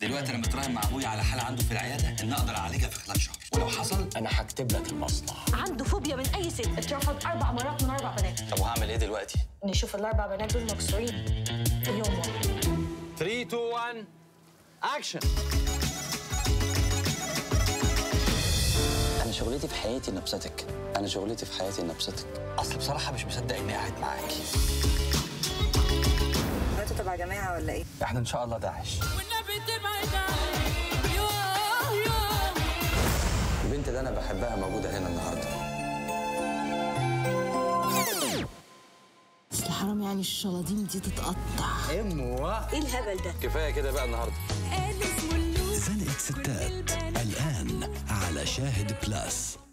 دلوقتي انا متراهن مع ابويا على حاله عنده في العياده ان اقدر اعالجها في خلال شهر ولو حصل انا هكتب لك المصنع عنده فوبيا من اي ست اترفض اربع مرات من اربع بنات طب وهعمل ايه دلوقتي نشوف الاربع بنات دول مكسورين في يوم واحد 3 2 1 اكشن انا شغلتي في حياتي اني ابسطك انا شغلتي في حياتي اني ابسطك اصل بصراحه مش مصدق اني قاعد معاكي انتوا تبع جماعه ولا ايه؟ احنا ان شاء الله داعش والنبي تبعد عني يوه يوه البنت اللي انا بحبها موجوده هنا النهارده اصل حرام يعني الشلاطين دي تتقطع ايه الهبل ده؟ كفايه كده بقى النهارده قال اسمه اللوز زنقة ستات الآن على شاهد بلاس